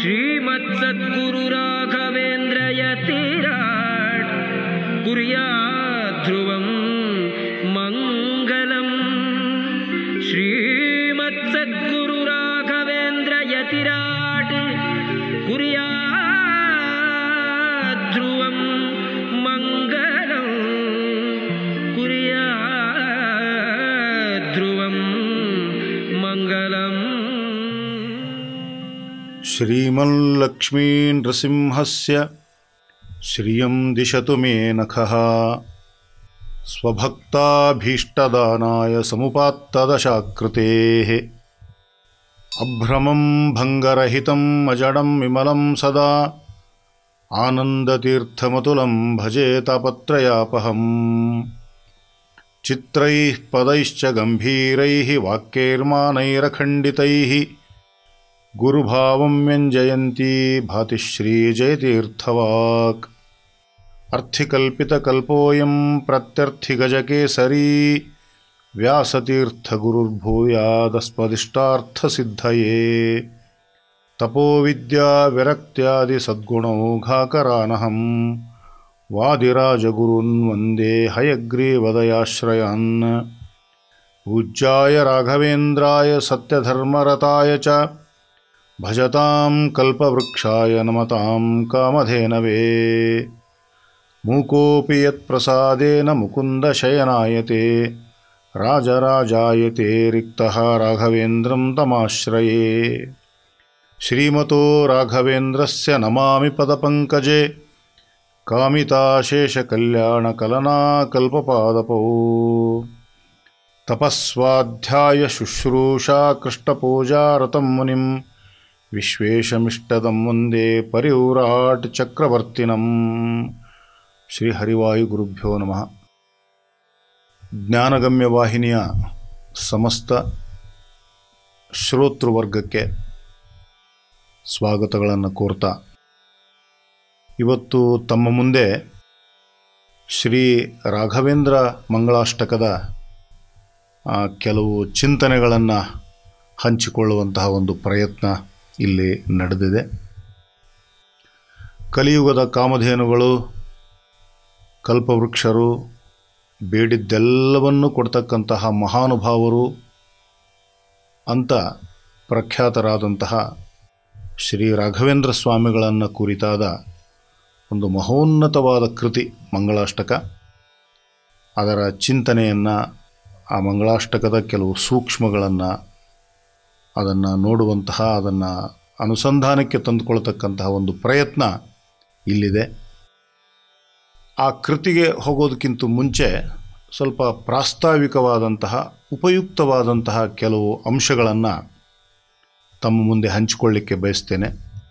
श्रीमत्सद्गुरु राघवेन्द्र यतिराट् कुर्यात् ध्रुवं मङ्गलम् श्रीमत्सद्गुरु राघवेन्द्र यतिराट् कुर्यात् ध्रुवं मङ्गलम् कुर्यात् ध्रुवं मङ्गलम् श्रीमल्लक्ष्मीनृसिंहस्य श्रियं दिशतु मे नखः स्वभक्ताभीष्टदानाय समुपात्तदशाकृतेः अभ्रमं भङ्गरहितम् अजडं विमलं सदा आनन्दतीर्थमतुलं भजे तापत्रयापहम् चित्रैः पदैश्च गम्भीरैः वाक्यैर्मानैरखण्डितैः गुरुभावं व्यञ्जयन्ती भाति श्रीजयतीर्थवाक् अर्थिकल्पितकल्पोऽयं प्रत्यर्थिगजकेसरी व्यासतीर्थगुरुर्भूयादस्मदिष्टार्थसिद्धये तपोविद्याविरक्त्यादिसद्गुणौघाकरानहं वादिराजगुरून् वन्दे हयग्रीवदयाश्रयान् पूज्याय राघवेन्द्राय सत्यधर्मरताय च भजतां कल्पवृक्षाय नमतां कामधेनवे मूकोऽपि यत्प्रसादेन मुकुन्दशयनायते राजराजायते रिक्तः राघवेन्द्रं तमाश्रये श्रीमतो राघवेन्द्रस्य नमामि पदपङ्कजे कामिताशेषकल्याणकलनाकल्पपादपौ तपस्वाध्यायशुश्रूषा कृष्णपूजारतं मुनिं विश्वेशमिष्टदं वन्दे परिव्राट् चक्रवर्तिनं ಶ್ರೀಹರಿವಾಯುಗುರುಭ್ಯೋ ನಮಃ ಜ್ಞಾನಗಮ್ಯ ವಾಹಿನಿಯ ಸಮಸ್ತ ಶ್ರೋತೃವರ್ಗಕ್ಕೆ ಸ್ವಾಗತಗಳನ್ನು ಕೋರ್ತಾ ಇವತ್ತು ತಮ್ಮ ಮುಂದೆ ಶ್ರೀ ರಾಘವೇಂದ್ರ ಮಂಗಳಾಷ್ಟಕದ ಆ, ಕೆಲವು ಚಿಂತನೆಗಳನ್ನು ಹಂಚಿಕೊಳ್ಳುವಂತಹ ಒಂದು ಪ್ರಯತ್ನ ಇಲ್ಲಿ ನಡೆದಿದೆ ಕಲಿಯುಗದ ಕಾಮಧೇನುಗಳು ಕಲ್ಪವೃಕ್ಷರು ಬೇಡಿದ್ದೆಲ್ಲವನ್ನೂ ಕೊಡ್ತಕ್ಕಂತಹ ಮಹಾನುಭಾವರು ಅಂತ ಪ್ರಖ್ಯಾತರಾದಂತಹ ಶ್ರೀ ರಾಘವೇಂದ್ರ ಸ್ವಾಮಿಗಳನ್ನು ಕುರಿತಾದ ಒಂದು ಮಹೋನ್ನತವಾದ ಕೃತಿ ಮಂಗಳಾಷ್ಟಕ ಅದರ ಚಿಂತನೆಯನ್ನು ಆ ಮಂಗಳಾಷ್ಟಕದ ಕೆಲವು ಸೂಕ್ಷ್ಮಗಳನ್ನು ಅದನ್ನು ನೋಡುವಂತಹ ಅದನ್ನು ಅನುಸಂಧಾನಕ್ಕೆ ತಂದುಕೊಳ್ತಕ್ಕಂತಹ ಒಂದು ಪ್ರಯತ್ನ ಇಲ್ಲಿದೆ ಆ ಕೃತಿಗೆ ಹೋಗೋದಕ್ಕಿಂತ ಮುಂಚೆ ಸ್ವಲ್ಪ ಪ್ರಾಸ್ತಾವಿಕವಾದಂತಹ ಉಪಯುಕ್ತವಾದಂತಹ ಕೆಲವು ಅಂಶಗಳನ್ನು ತಮ್ಮ ಮುಂದೆ ಹಂಚಿಕೊಳ್ಳಿಕ್ಕೆ ಬಯಸ್ತೇನೆ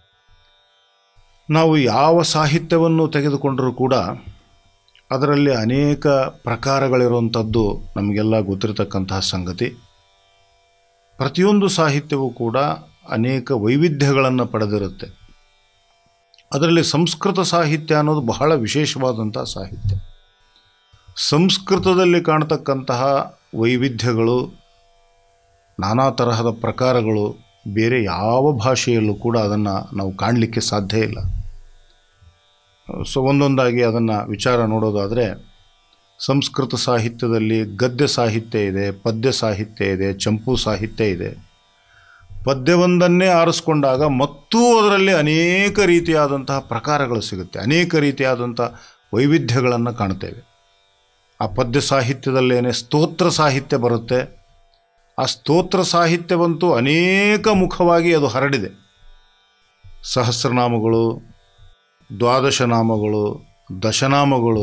ನಾವು ಯಾವ ಸಾಹಿತ್ಯವನ್ನು ತೆಗೆದುಕೊಂಡರೂ ಕೂಡ ಅದರಲ್ಲಿ ಅನೇಕ ಪ್ರಕಾರಗಳಿರುವಂಥದ್ದು ನಮಗೆಲ್ಲ ಗೊತ್ತಿರತಕ್ಕಂತಹ ಸಂಗತಿ ಪ್ರತಿಯೊಂದು ಸಾಹಿತ್ಯವೂ ಕೂಡ ಅನೇಕ ವೈವಿಧ್ಯಗಳನ್ನು ಪಡೆದಿರುತ್ತೆ ಅದರಲ್ಲಿ ಸಂಸ್ಕೃತ ಸಾಹಿತ್ಯ ಅನ್ನೋದು ಬಹಳ ವಿಶೇಷವಾದಂತಹ ಸಾಹಿತ್ಯ ಸಂಸ್ಕೃತದಲ್ಲಿ ಕಾಣತಕ್ಕಂತಹ ವೈವಿಧ್ಯಗಳು ನಾನಾ ತರಹದ ಪ್ರಕಾರಗಳು ಬೇರೆ ಯಾವ ಭಾಷೆಯಲ್ಲೂ ಕೂಡ ಅದನ್ನು ನಾವು ಕಾಣಲಿಕ್ಕೆ ಸಾಧ್ಯ ಇಲ್ಲ ಸೊ ಒಂದೊಂದಾಗಿ ಅದನ್ನು ವಿಚಾರ ನೋಡೋದಾದರೆ ಸಂಸ್ಕೃತ ಸಾಹಿತ್ಯದಲ್ಲಿ ಗದ್ಯ ಸಾಹಿತ್ಯ ಇದೆ ಪದ್ಯ ಸಾಹಿತ್ಯ ಇದೆ ಚಂಪು ಸಾಹಿತ್ಯ ಇದೆ ಪದ್ಯವೊಂದನ್ನೇ ಆರಿಸ್ಕೊಂಡಾಗ ಮತ್ತೂ ಅದರಲ್ಲಿ ಅನೇಕ ರೀತಿಯಾದಂತಹ ಪ್ರಕಾರಗಳು ಸಿಗುತ್ತೆ ಅನೇಕ ರೀತಿಯಾದಂಥ ವೈವಿಧ್ಯಗಳನ್ನು ಕಾಣ್ತೇವೆ ಆ ಪದ್ಯ ಸಾಹಿತ್ಯದಲ್ಲೇನೆ ಸ್ತೋತ್ರ ಸಾಹಿತ್ಯ ಬರುತ್ತೆ ಆ ಸ್ತೋತ್ರ ಸಾಹಿತ್ಯವಂತೂ ಅನೇಕ ಮುಖವಾಗಿ ಅದು ಹರಡಿದೆ ಸಹಸ್ರನಾಮಗಳು ದ್ವಾದಶನಾಮಗಳು ದಶನಾಮಗಳು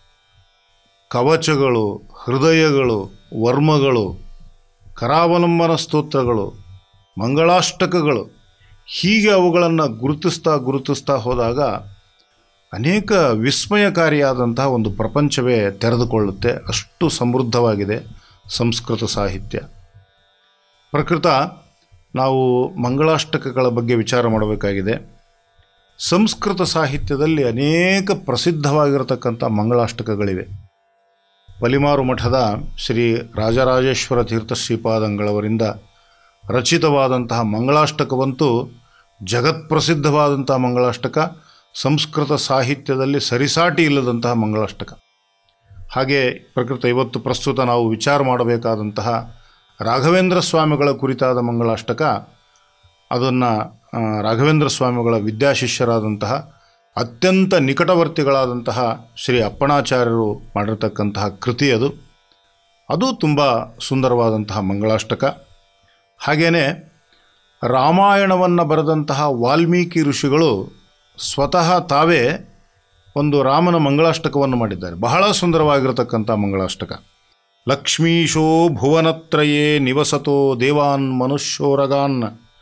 ಕವಚಗಳು ಹೃದಯಗಳು ವರ್ಮಗಳು ಕರಾವಲಂಬನ ಸ್ತೋತ್ರಗಳು ಮಂಗಳಾಷ್ಟಕಗಳು ಹೀಗೆ ಅವುಗಳನ್ನು ಗುರುತಿಸ್ತಾ ಗುರುತಿಸ್ತಾ ಹೋದಾಗ ಅನೇಕ ವಿಸ್ಮಯಕಾರಿಯಾದಂತಹ ಒಂದು ಪ್ರಪಂಚವೇ ತೆರೆದುಕೊಳ್ಳುತ್ತೆ ಅಷ್ಟು ಸಮೃದ್ಧವಾಗಿದೆ ಸಂಸ್ಕೃತ ಸಾಹಿತ್ಯ ಪ್ರಕೃತ ನಾವು ಮಂಗಳಾಷ್ಟಕಗಳ ಬಗ್ಗೆ ವಿಚಾರ ಮಾಡಬೇಕಾಗಿದೆ ಸಂಸ್ಕೃತ ಸಾಹಿತ್ಯದಲ್ಲಿ ಅನೇಕ ಪ್ರಸಿದ್ಧವಾಗಿರತಕ್ಕಂಥ ಮಂಗಳಾಷ್ಟಕಗಳಿವೆ ಪಲಿಮಾರು ಮಠದ ಶ್ರೀ ರಾಜರಾಜೇಶ್ವರ ತೀರ್ಥ ಶ್ರೀಪಾದಂಗಳವರಿಂದ ರಚಿತವಾದಂತಹ ಮಂಗಳಾಷ್ಟಕವಂತೂ ಜಗತ್ಪ್ರಸಿದ್ಧವಾದಂಥ ಮಂಗಳಾಷ್ಟಕ ಸಂಸ್ಕೃತ ಸಾಹಿತ್ಯದಲ್ಲಿ ಸರಿಸಾಟಿ ಇಲ್ಲದಂತಹ ಮಂಗಳಾಷ್ಟಕ ಹಾಗೆ ಪ್ರಕೃತ ಇವತ್ತು ಪ್ರಸ್ತುತ ನಾವು ವಿಚಾರ ಮಾಡಬೇಕಾದಂತಹ ರಾಘವೇಂದ್ರ ಸ್ವಾಮಿಗಳ ಕುರಿತಾದ ಮಂಗಳಾಷ್ಟಕ ಅದನ್ನು ರಾಘವೇಂದ್ರ ಸ್ವಾಮಿಗಳ ವಿದ್ಯಾಶಿಷ್ಯರಾದಂತಹ ಅತ್ಯಂತ ನಿಕಟವರ್ತಿಗಳಾದಂತಹ ಶ್ರೀ ಅಪ್ಪಣಾಚಾರ್ಯರು ಮಾಡಿರ್ತಕ್ಕಂತಹ ಕೃತಿ ಅದು ಅದು ತುಂಬ ಸುಂದರವಾದಂತಹ ಮಂಗಳಾಷ್ಟಕ ಹಾಗೆಯೇ ರಾಮಾಯಣವನ್ನು ಬರೆದಂತಹ ವಾಲ್ಮೀಕಿ ಋಷಿಗಳು ಸ್ವತಃ ತಾವೇ ಒಂದು ರಾಮನ ಮಂಗಳಾಷ್ಟಕವನ್ನು ಮಾಡಿದ್ದಾರೆ ಬಹಳ ಸುಂದರವಾಗಿರತಕ್ಕಂಥ ಮಂಗಳಾಷ್ಟಕ ಲಕ್ಷ್ಮೀಶೋ ಭುವನತ್ರಯೇ ನಿವಸತೋ ದೇವಾನ್ ಮನುಷ್ಯೋರಗಾನ್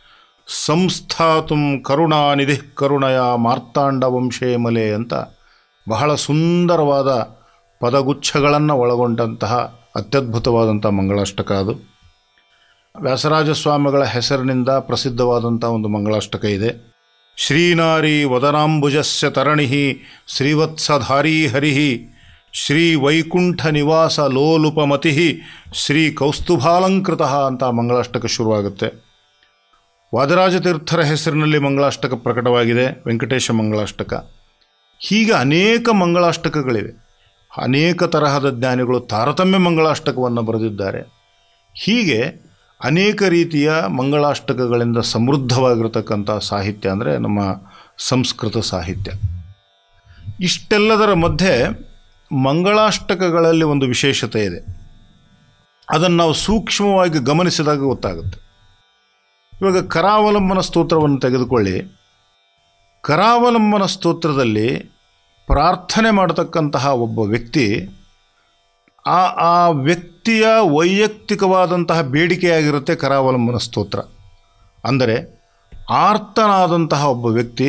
ಸಂಸ್ಥಾತು ಕರುಣಾನಿಧಿ ಕರುಣಯ ಮಾರ್ತಾಂಡ ವಂಶೇ ಮಲೆ ಅಂತ ಬಹಳ ಸುಂದರವಾದ ಪದಗುಚ್ಛಗಳನ್ನು ಒಳಗೊಂಡಂತಹ ಅತ್ಯದ್ಭುತವಾದಂಥ ಮಂಗಳಾಷ್ಟಕ ಅದು ವ್ಯಾಸರಾಜ ಸ್ವಾಮಿಗಳ ಹೆಸರಿನಿಂದ ಪ್ರಸಿದ್ಧವಾದಂಥ ಒಂದು ಮಂಗಳಾಷ್ಟಕ ಇದೆ ಶ್ರೀನಾರಿ ವದನಾಂಬುಜಸ್ಯ ತರಣಿ ಶ್ರೀವತ್ಸಧಾರೀ ಹರಿ ಶ್ರೀ ವೈಕುಂಠ ನಿವಾಸ ಲೋಲುಪಮತಿ ಶ್ರೀ ಕೌಸ್ತುಭಾಲಂಕೃತ ಅಂತ ಮಂಗಳಾಷ್ಟಕ ಶುರುವಾಗುತ್ತೆ ವಾದರಾಜತೀರ್ಥರ ಹೆಸರಿನಲ್ಲಿ ಮಂಗಳಾಷ್ಟಕ ಪ್ರಕಟವಾಗಿದೆ ವೆಂಕಟೇಶ ಮಂಗಳಾಷ್ಟಕ ಹೀಗೆ ಅನೇಕ ಮಂಗಳಾಷ್ಟಕಗಳಿವೆ ಅನೇಕ ತರಹದ ಜ್ಞಾನಿಗಳು ತಾರತಮ್ಯ ಮಂಗಳಾಷ್ಟಕವನ್ನು ಬರೆದಿದ್ದಾರೆ ಹೀಗೆ ಅನೇಕ ರೀತಿಯ ಮಂಗಳಾಷ್ಟಕಗಳಿಂದ ಸಮೃದ್ಧವಾಗಿರತಕ್ಕಂಥ ಸಾಹಿತ್ಯ ಅಂದರೆ ನಮ್ಮ ಸಂಸ್ಕೃತ ಸಾಹಿತ್ಯ ಇಷ್ಟೆಲ್ಲದರ ಮಧ್ಯೆ ಮಂಗಳಾಷ್ಟಕಗಳಲ್ಲಿ ಒಂದು ವಿಶೇಷತೆ ಇದೆ ಅದನ್ನು ನಾವು ಸೂಕ್ಷ್ಮವಾಗಿ ಗಮನಿಸಿದಾಗ ಗೊತ್ತಾಗುತ್ತೆ ಇವಾಗ ಕರಾವಲಂಬನ ಸ್ತೋತ್ರವನ್ನು ತೆಗೆದುಕೊಳ್ಳಿ ಕರಾವಲಂಬನ ಸ್ತೋತ್ರದಲ್ಲಿ ಪ್ರಾರ್ಥನೆ ಮಾಡತಕ್ಕಂತಹ ಒಬ್ಬ ವ್ಯಕ್ತಿ ಆ ಆ ವ್ಯಕ್ತಿಯ ವೈಯಕ್ತಿಕವಾದಂತಹ ಬೇಡಿಕೆಯಾಗಿರುತ್ತೆ ಕರಾವಲಂಬನ ಸ್ತೋತ್ರ ಅಂದರೆ ಆರ್ತನಾದಂತಹ ಒಬ್ಬ ವ್ಯಕ್ತಿ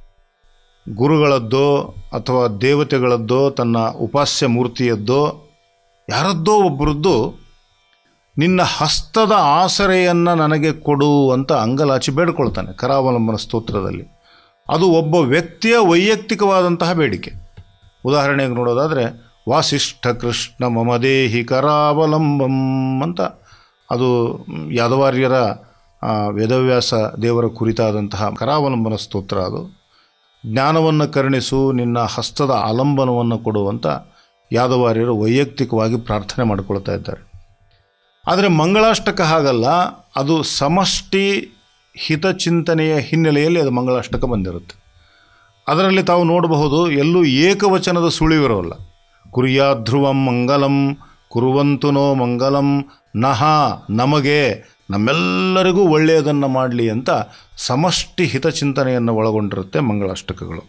ಗುರುಗಳದ್ದೋ ಅಥವಾ ದೇವತೆಗಳದ್ದೋ ತನ್ನ ಉಪಾಸ್ಯ ಮೂರ್ತಿಯದ್ದೋ ಯಾರದ್ದೋ ಒಬ್ಬರದ್ದು ನಿನ್ನ ಹಸ್ತದ ಆಸರೆಯನ್ನು ನನಗೆ ಕೊಡು ಅಂತ ಅಂಗಲಾಚಿ ಬೇಡ್ಕೊಳ್ತಾನೆ ಕರಾವಲಂಬನ ಸ್ತೋತ್ರದಲ್ಲಿ ಅದು ಒಬ್ಬ ವ್ಯಕ್ತಿಯ ವೈಯಕ್ತಿಕವಾದಂತಹ ಬೇಡಿಕೆ ಉದಾಹರಣೆಗೆ ನೋಡೋದಾದರೆ ವಾಸಿಷ್ಠ ಕೃಷ್ಣ ಮಮದೇಹಿ ಕರಾವಲಂಬಂ ಅಂತ ಅದು ಯಾದವಾರ್ಯರ ಆ, ವೇದವ್ಯಾಸ ದೇವರ ಕುರಿತಾದಂತಹ ಕರಾವಲಂಬನ ಸ್ತೋತ್ರ ಅದು ಜ್ಞಾನವನ್ನು ಕರುಣಿಸು ನಿನ್ನ ಹಸ್ತದ ಆಲಂಬನವನ್ನು ಕೊಡುವಂತ ಯಾದವಾರ್ಯರು ವೈಯಕ್ತಿಕವಾಗಿ ಪ್ರಾರ್ಥನೆ ಮಾಡಿಕೊಳ್ತಾ ಇದ್ದಾರೆ ಆದರೆ ಮಂಗಳಾಷ್ಟಕ ಹಾಗಲ್ಲ ಅದು ಸಮಷ್ಟಿ ಹಿತಚಿಂತನೆಯ ಹಿನ್ನೆಲೆಯಲ್ಲಿ ಅದು ಮಂಗಳಾಷ್ಟಕ ಬಂದಿರುತ್ತೆ ಅದರಲ್ಲಿ ತಾವು ನೋಡಬಹುದು ಎಲ್ಲೂ ಏಕವಚನದ ಸುಳಿವಿರೋಲ್ಲ ಕುರಿಯಾಧ್ರುವಂ ಮಂಗಲಂ ಕುರುವಂತು ನೋ ಮಂಗಲಂ ನಹ ನಮಗೆ ನಮ್ಮೆಲ್ಲರಿಗೂ ಒಳ್ಳೆಯದನ್ನು ಮಾಡಲಿ ಅಂತ ಸಮಷ್ಟಿ ಹಿತಚಿಂತನೆಯನ್ನು ಒಳಗೊಂಡಿರುತ್ತೆ ಮಂಗಳಾಷ್ಟಕಗಳು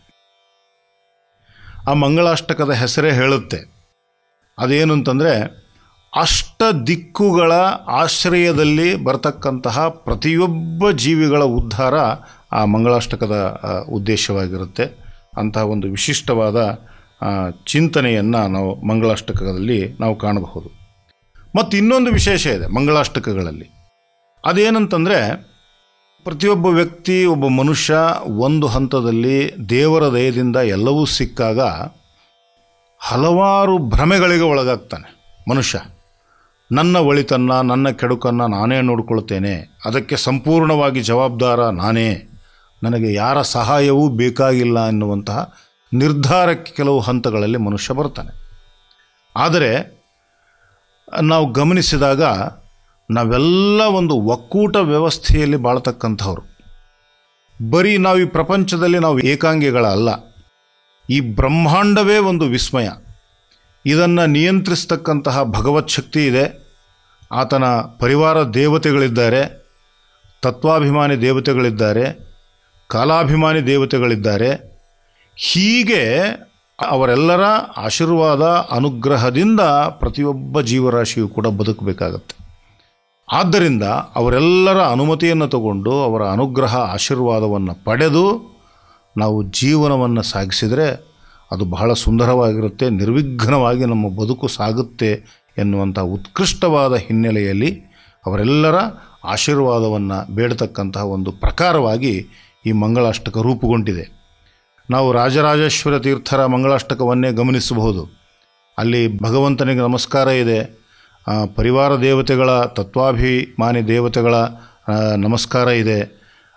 ಆ ಮಂಗಳಾಷ್ಟಕದ ಹೆಸರೇ ಹೇಳುತ್ತೆ ಅದೇನು ಅಂತಂದರೆ ಅಷ್ಟ ದಿಕ್ಕುಗಳ ಆಶ್ರಯದಲ್ಲಿ ಬರತಕ್ಕಂತಹ ಪ್ರತಿಯೊಬ್ಬ ಜೀವಿಗಳ ಉದ್ಧಾರ ಆ ಮಂಗಳಾಷ್ಟಕದ ಆ, ಉದ್ದೇಶವಾಗಿರುತ್ತೆ ಅಂತಹ ಒಂದು ವಿಶಿಷ್ಟವಾದ ಆ, ಚಿಂತನೆಯನ್ನು ನಾವು ಮಂಗಳಾಷ್ಟಕದಲ್ಲಿ ನಾವು ಕಾಣಬಹುದು ಮತ್ತು ಇನ್ನೊಂದು ವಿಶೇಷ ಇದೆ ಮಂಗಳಾಷ್ಟಕಗಳಲ್ಲಿ ಅದೇನಂತಂದರೆ ಪ್ರತಿಯೊಬ್ಬ ವ್ಯಕ್ತಿ ಒಬ್ಬ ಮನುಷ್ಯ ಒಂದು ಹಂತದಲ್ಲಿ ದೇವರ ದಯದಿಂದ ಎಲ್ಲವೂ ಸಿಕ್ಕಾಗ ಹಲವಾರು ಭ್ರಮೆಗಳಿಗೆ ಒಳಗಾಗ್ತಾನೆ ಮನುಷ್ಯ ನನ್ನ ಒಳಿತನ್ನು ನನ್ನ ಕೆಡುಕನ್ನು ನಾನೇ ನೋಡ್ಕೊಳ್ತೇನೆ ಅದಕ್ಕೆ ಸಂಪೂರ್ಣವಾಗಿ ಜವಾಬ್ದಾರ ನಾನೇ ನನಗೆ ಯಾರ ಸಹಾಯವೂ ಬೇಕಾಗಿಲ್ಲ ಎನ್ನುವಂತಹ ನಿರ್ಧಾರಕ್ಕೆ ಕೆಲವು ಹಂತಗಳಲ್ಲಿ ಮನುಷ್ಯ ಬರ್ತಾನೆ ಆದರೆ ನಾವು ಗಮನಿಸಿದಾಗ ನಾವೆಲ್ಲ ಒಂದು ಒಕ್ಕೂಟ ವ್ಯವಸ್ಥೆಯಲ್ಲಿ ಬಾಳ್ತಕ್ಕಂಥವ್ರು ಬರೀ ನಾವು ಈ ಪ್ರಪಂಚದಲ್ಲಿ ನಾವು ಏಕಾಂಗಿಗಳಲ್ಲ ಈ ಬ್ರಹ್ಮಾಂಡವೇ ಒಂದು ವಿಸ್ಮಯ ಇದನ್ನು ನಿಯಂತ್ರಿಸ್ತಕ್ಕಂತಹ ಭಗವತ್ ಶಕ್ತಿ ಇದೆ ಆತನ ಪರಿವಾರ ದೇವತೆಗಳಿದ್ದಾರೆ ತತ್ವಾಭಿಮಾನಿ ದೇವತೆಗಳಿದ್ದಾರೆ ಕಾಲಾಭಿಮಾನಿ ದೇವತೆಗಳಿದ್ದಾರೆ ಹೀಗೆ ಅವರೆಲ್ಲರ ಆಶೀರ್ವಾದ ಅನುಗ್ರಹದಿಂದ ಪ್ರತಿಯೊಬ್ಬ ಜೀವರಾಶಿಯು ಕೂಡ ಬದುಕಬೇಕಾಗತ್ತೆ ಆದ್ದರಿಂದ ಅವರೆಲ್ಲರ ಅನುಮತಿಯನ್ನು ತಗೊಂಡು ಅವರ ಅನುಗ್ರಹ ಆಶೀರ್ವಾದವನ್ನು ಪಡೆದು ನಾವು ಜೀವನವನ್ನು ಸಾಗಿಸಿದರೆ ಅದು ಬಹಳ ಸುಂದರವಾಗಿರುತ್ತೆ ನಿರ್ವಿಘ್ನವಾಗಿ ನಮ್ಮ ಬದುಕು ಸಾಗುತ್ತೆ ಎನ್ನುವಂಥ ಉತ್ಕೃಷ್ಟವಾದ ಹಿನ್ನೆಲೆಯಲ್ಲಿ ಅವರೆಲ್ಲರ ಆಶೀರ್ವಾದವನ್ನು ಬೇಡತಕ್ಕಂತಹ ಒಂದು ಪ್ರಕಾರವಾಗಿ ಈ ಮಂಗಳಾಷ್ಟಕ ರೂಪುಗೊಂಡಿದೆ ನಾವು ರಾಜರಾಜೇಶ್ವರ ತೀರ್ಥರ ಮಂಗಳಾಷ್ಟಕವನ್ನೇ ಗಮನಿಸಬಹುದು ಅಲ್ಲಿ ಭಗವಂತನಿಗೆ ನಮಸ್ಕಾರ ಇದೆ ಆ, ಪರಿವಾರ ದೇವತೆಗಳ ತತ್ವಾಭಿಮಾನಿ ದೇವತೆಗಳ ಆ, ನಮಸ್ಕಾರ ಇದೆ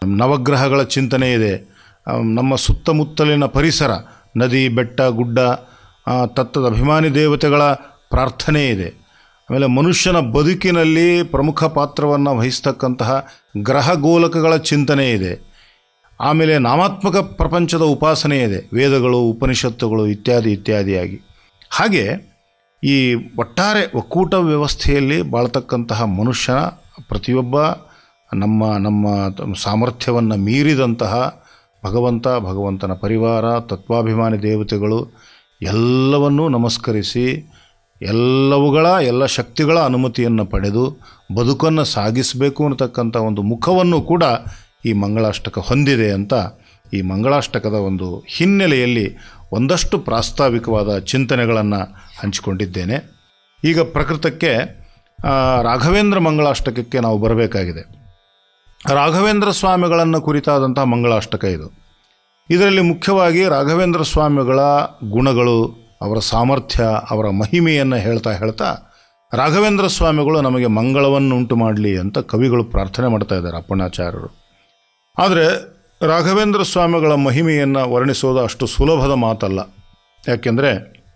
ನವಗ್ರಹಗಳ ಚಿಂತನೆ ಇದೆ ಆ, ನಮ್ಮ ಸುತ್ತಮುತ್ತಲಿನ ಪರಿಸರ ನದಿ ಬೆಟ್ಟ ಗುಡ್ಡ ಆ, ತತ್ತದ ಅಭಿಮಾನಿ ದೇವತೆಗಳ ಪ್ರಾರ್ಥನೆ ಇದೆ ಆಮೇಲೆ ಮನುಷ್ಯನ ಬದುಕಿನಲ್ಲಿ ಪ್ರಮುಖ ಪಾತ್ರವನ್ನು ವಹಿಸ್ತಕ್ಕಂತಹ ಗ್ರಹಗೋಲಕಗಳ ಚಿಂತನೆ ಇದೆ ಆಮೇಲೆ ನಾಮಾತ್ಮಕ ಪ್ರಪಂಚದ ಉಪಾಸನೆ ಇದೆ ವೇದಗಳು ಉಪನಿಷತ್ತುಗಳು ಇತ್ಯಾದಿ ಇತ್ಯಾದಿಯಾಗಿ ಹಾಗೆ ಈ ಒಟ್ಟಾರೆ ಒಕ್ಕೂಟ ವ್ಯವಸ್ಥೆಯಲ್ಲಿ ಬಾಳ್ತಕ್ಕಂತಹ ಮನುಷ್ಯನ ಪ್ರತಿಯೊಬ್ಬ ನಮ್ಮ ನಮ್ಮ ಸಾಮರ್ಥ್ಯವನ್ನು ಮೀರಿದಂತಹ ಭಗವಂತ ಭಗವಂತನ ಪರಿವಾರ ತತ್ವಾಭಿಮಾನಿ ದೇವತೆಗಳು ಎಲ್ಲವನ್ನೂ ನಮಸ್ಕರಿಸಿ ಎಲ್ಲವುಗಳ ಎಲ್ಲ ಶಕ್ತಿಗಳ ಅನುಮತಿಯನ್ನು ಪಡೆದು ಬದುಕನ್ನು ಸಾಗಿಸಬೇಕು ಅನ್ನತಕ್ಕಂಥ ಒಂದು ಮುಖವನ್ನು ಕೂಡ ಈ ಮಂಗಳಾಷ್ಟಕ ಹೊಂದಿದೆ ಅಂತ ಈ ಮಂಗಳಾಷ್ಟಕದ ಒಂದು ಹಿನ್ನೆಲೆಯಲ್ಲಿ ಒಂದಷ್ಟು ಪ್ರಾಸ್ತಾವಿಕವಾದ ಚಿಂತನೆಗಳನ್ನು ಹಂಚಿಕೊಂಡಿದ್ದೇನೆ ಈಗ ಪ್ರಕೃತಕ್ಕೆ ಆ, ರಾಘವೇಂದ್ರ ಮಂಗಳಾಷ್ಟಕಕ್ಕೆ ನಾವು ಬರಬೇಕಾಗಿದೆ ರಾಘವೇಂದ್ರ ಸ್ವಾಮಿಗಳನ್ನು ಕುರಿತಾದಂಥ ಮಂಗಳಾಷ್ಟಕ ಇದು ಇದರಲ್ಲಿ ಮುಖ್ಯವಾಗಿ ರಾಘವೇಂದ್ರ ಸ್ವಾಮಿಗಳ ಗುಣಗಳು ಅವರ ಸಾಮರ್ಥ್ಯ ಅವರ ಮಹಿಮೆಯನ್ನು ಹೇಳ್ತಾ ಹೇಳ್ತಾ ರಾಘವೇಂದ್ರ ಸ್ವಾಮಿಗಳು ನಮಗೆ ಮಂಗಳವನ್ನು ಉಂಟು ಮಾಡಲಿ ಅಂತ ಕವಿಗಳು ಪ್ರಾರ್ಥನೆ ಮಾಡ್ತಾ ಇದ್ದಾರೆ ಅಪ್ಪಣಾಚಾರ್ಯರು ಆದರೆ ರಾಘವೇಂದ್ರ ಸ್ವಾಮಿಗಳ ಮಹಿಮೆಯನ್ನು ವರ್ಣಿಸೋದು ಅಷ್ಟು ಸುಲಭದ ಮಾತಲ್ಲ ಯಾಕೆಂದರೆ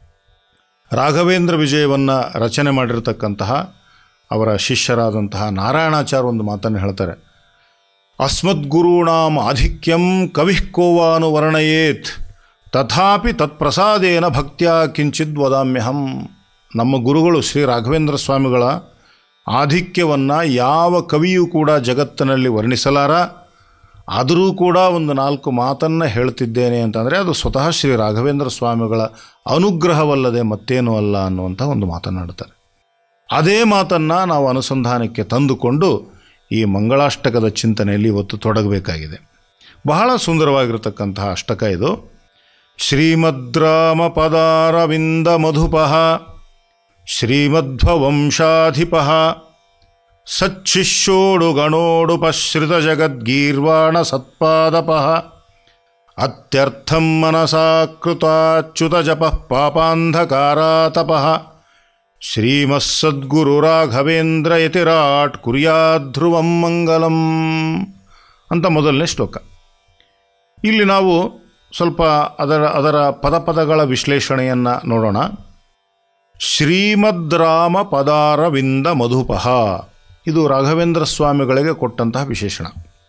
ರಾಘವೇಂದ್ರ ವಿಜಯವನ್ನು ರಚನೆ ಮಾಡಿರತಕ್ಕಂತಹ ಅವರ ಶಿಷ್ಯರಾದಂತಹ ನಾರಾಯಣಾಚಾರ್ಯ ಒಂದು ಮಾತನ್ನು ಹೇಳ್ತಾರೆ ಅಸ್ಮದ್ಗುರುಣಾಂ ಆಧಿಕ್ಯಂ ಕವಿಃ ಕೋವಾನು ವರ್ಣಯೇತ್ ತಥಾಪಿ ತತ್ಪ್ರಸಾದೇನ ಭಕ್ತ್ಯ ಕಿಂಚಿದ್ ವದಾಮ್ಯಹಂ ನಮ್ಮ ಗುರುಗಳು ಶ್ರೀ ರಾಘವೇಂದ್ರ ಸ್ವಾಮಿಗಳ ಆಧಿಕ್ಯವನ್ನು ಯಾವ ಕವಿಯೂ ಕೂಡ ಜಗತ್ತಿನಲ್ಲಿ ವರ್ಣಿಸಲಾರ ಆದರೂ ಕೂಡ ಒಂದು ನಾಲ್ಕು ಮಾತನ್ನು ಹೇಳ್ತಿದ್ದೇನೆ ಅಂತಂದರೆ ಅದು ಸ್ವತಃ ಶ್ರೀ ರಾಘವೇಂದ್ರ ಸ್ವಾಮಿಗಳ ಅನುಗ್ರಹವಲ್ಲದೆ ಮತ್ತೇನೂ ಅಲ್ಲ ಅನ್ನುವಂಥ ಒಂದು ಮಾತನಾಡ್ತಾರೆ ಅದೇ ಮಾತನ್ನು ನಾವು ಅನುಸಂಧಾನಕ್ಕೆ ತಂದುಕೊಂಡು ಈ ಮಂಗಳಾಷ್ಟಕದ ಚಿಂತನೆಯಲ್ಲಿ ಇವತ್ತು ತೊಡಗಬೇಕಾಗಿದೆ ಬಹಳ ಸುಂದರವಾಗಿರತಕ್ಕಂತಹ ಅಷ್ಟಕ ಇದು ಶ್ರೀಮದ್ರಾಮ ಪದಾರವಿಂದ ಮಧುಪಃ ಶ್ರೀಮಧ್ವಂಶಾಧಿಪಃ ಸಚ್ಚಿಷ್ಯೋಡು ಗಣೋಡುಪಶ್ರಿತ ಜಗದ್ಗೀರ್ವಾಣ ಸತ್ಪಾದಪಃ ಅತ್ಯರ್ಥಂ ಮನಸಾ ಕೃತಾಚ್ಯುತ ಜಪ ಪಾಪಾಂಧಕಾರಾತಪಃ ಶ್ರೀಮತ್ಸದ್ಗುರುರಾಘವೇಂದ್ರ ಯತಿರಾಟ್ ಕುರ್ಯಾಧ್ರುವಂ ಮಂಗಲಂ ಅಂತ ಮೊದಲನೇ ಶ್ಲೋಕ ಇಲ್ಲಿ ನಾವು ಸ್ವಲ್ಪ ಅದರ ಅದರ ಪದಪದಗಳ ವಿಶ್ಲೇಷಣೆಯನ್ನು ನೋಡೋಣ ಶ್ರೀಮದ್ರಾಮ ಪದಾರವಿಂದ ಮಧುಪಃ ಇದು ರಾಘವೇಂದ್ರ ಸ್ವಾಮಿಗಳಿಗೆ ಕೊಟ್ಟಂತಹ ವಿಶೇಷಣ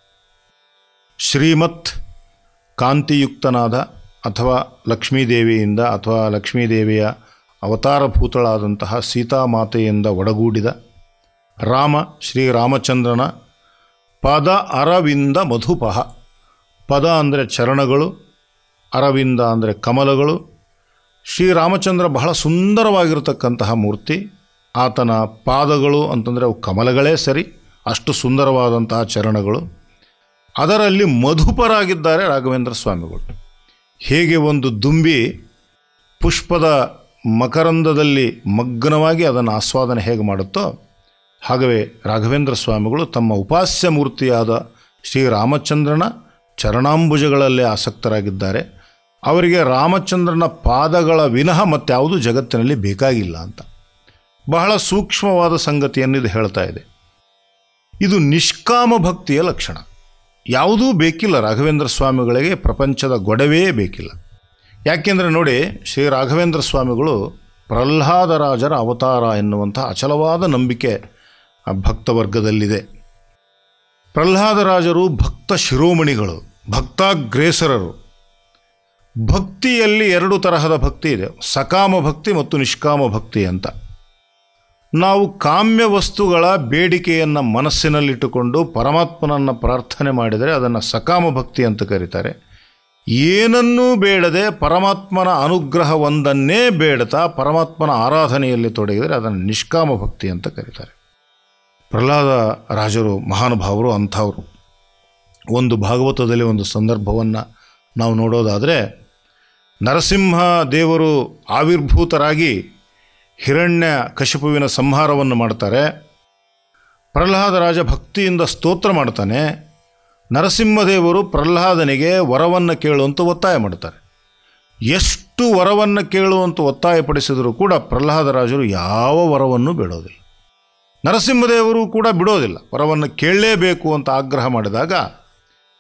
ಶ್ರೀಮತ್ ಕಾಂತಿಯುಕ್ತನಾದ ಅಥವಾ ಲಕ್ಷ್ಮೀದೇವಿಯಿಂದ ಅಥವಾ ಲಕ್ಷ್ಮೀದೇವಿಯ ಅವತಾರಭೂತಳಾದಂತಹ ಸೀತಾಮಾತೆಯಿಂದ ಒಡಗೂಡಿದ ರಾಮ ಶ್ರೀರಾಮಚಂದ್ರನ ಪದ ಅರವಿಂದ ಮಧುಪಃ ಪದ ಅಂದರೆ ಚರಣಗಳು ಅರವಿಂದ ಅಂದರೆ ಕಮಲಗಳು ಶ್ರೀರಾಮಚಂದ್ರ ಬಹಳ ಸುಂದರವಾಗಿರತಕ್ಕಂತಹ ಮೂರ್ತಿ ಆತನ ಪಾದಗಳು ಅಂತಂದರೆ ಅವು ಕಮಲಗಳೇ ಸರಿ ಅಷ್ಟು ಸುಂದರವಾದಂತಹ ಚರಣಗಳು ಅದರಲ್ಲಿ ಮಧುಪರಾಗಿದ್ದಾರೆ ರಾಘವೇಂದ್ರ ಸ್ವಾಮಿಗಳು ಹೇಗೆ ಒಂದು ದುಂಬಿ ಪುಷ್ಪದ ಮಕರಂದದಲ್ಲಿ ಮಗ್ನವಾಗಿ ಅದನ್ನು ಆಸ್ವಾದನೆ ಹೇಗೆ ಮಾಡುತ್ತೋ ಹಾಗವೇ ರಾಘವೇಂದ್ರ ಸ್ವಾಮಿಗಳು ತಮ್ಮ ಉಪಾಸ್ಯ ಮೂರ್ತಿಯಾದ ಶ್ರೀರಾಮಚಂದ್ರನ ಚರಣಾಂಬುಜಗಳಲ್ಲೇ ಆಸಕ್ತರಾಗಿದ್ದಾರೆ ಅವರಿಗೆ ರಾಮಚಂದ್ರನ ಪಾದಗಳ ವಿನಃ ಮತ್ಯಾವುದು ಜಗತ್ತಿನಲ್ಲಿ ಬೇಕಾಗಿಲ್ಲ ಅಂತ ಬಹಳ ಸೂಕ್ಷ್ಮವಾದ ಸಂಗತಿಯನ್ನು ಇದು ಹೇಳ್ತಾ ಇದೆ ಇದು ನಿಷ್ಕಾಮ ಭಕ್ತಿಯ ಲಕ್ಷಣ ಯಾವುದೂ ಬೇಕಿಲ್ಲ ರಾಘವೇಂದ್ರ ಸ್ವಾಮಿಗಳಿಗೆ ಪ್ರಪಂಚದ ಗೊಡವೇ ಬೇಕಿಲ್ಲ ಯಾಕೆಂದರೆ ನೋಡಿ ಶ್ರೀ ರಾಘವೇಂದ್ರ ಸ್ವಾಮಿಗಳು ಪ್ರಹ್ಲಾದರಾಜರ ಅವತಾರ ಎನ್ನುವಂಥ ಅಚಲವಾದ ನಂಬಿಕೆ ಆ ಭಕ್ತವರ್ಗದಲ್ಲಿದೆ ಪ್ರಹ್ಲಾದರಾಜರು ಭಕ್ತ ಶಿರೋಮಣಿಗಳು ಭಕ್ತಾಗ್ರೇಸರರು ಭಕ್ತಿಯಲ್ಲಿ ಎರಡು ತರಹದ ಭಕ್ತಿ ಇದೆ ಸಕಾಮ ಭಕ್ತಿ ಮತ್ತು ನಿಷ್ಕಾಮ ಭಕ್ತಿ ಅಂತ ನಾವು ಕಾಮ್ಯ ವಸ್ತುಗಳ ಬೇಡಿಕೆಯನ್ನು ಮನಸ್ಸಿನಲ್ಲಿಟ್ಟುಕೊಂಡು ಪರಮಾತ್ಮನನ್ನು ಪ್ರಾರ್ಥನೆ ಮಾಡಿದರೆ ಅದನ್ನು ಸಕಾಮ ಭಕ್ತಿ ಅಂತ ಕರೀತಾರೆ ಏನನ್ನೂ ಬೇಡದೆ ಪರಮಾತ್ಮನ ಅನುಗ್ರಹ ಒಂದನ್ನೇ ಬೇಡತಾ ಪರಮಾತ್ಮನ ಆರಾಧನೆಯಲ್ಲಿ ತೊಡಗಿದರೆ ಅದನ್ನು ನಿಷ್ಕಾಮ ಭಕ್ತಿ ಅಂತ ಕರೀತಾರೆ ಪ್ರಹ್ಲಾದ ರಾಜರು ಮಹಾನುಭಾವರು ಅಂಥವರು ಒಂದು ಭಾಗವತದಲ್ಲಿ ಒಂದು ಸಂದರ್ಭವನ್ನು ನಾವು ನೋಡೋದಾದರೆ ನರಸಿಂಹ ದೇವರು ಆವಿರ್ಭೂತರಾಗಿ ಹಿರಣ್ಯ ಕಶಿಪುವಿನ ಸಂಹಾರವನ್ನು ಮಾಡ್ತಾರೆ ಪ್ರಹ್ಲಾದ ರಾಜ ಭಕ್ತಿಯಿಂದ ಸ್ತೋತ್ರ ಮಾಡ್ತಾನೆ ನರಸಿಂಹದೇವರು ಪ್ರಹ್ಲಾದನಿಗೆ ವರವನ್ನು ಕೇಳುವಂತ ಒತ್ತಾಯ ಮಾಡ್ತಾರೆ ಎಷ್ಟು ವರವನ್ನು ಕೇಳುವಂತ ಒತ್ತಾಯಪಡಿಸಿದರೂ ಕೂಡ ಪ್ರಹ್ಲಾದರಾಜರು ಯಾವ ವರವನ್ನು ಬಿಡೋದಿಲ್ಲ ನರಸಿಂಹದೇವರು ಕೂಡ ಬಿಡೋದಿಲ್ಲ ವರವನ್ನು ಕೇಳಲೇಬೇಕು ಅಂತ ಆಗ್ರಹ ಮಾಡಿದಾಗ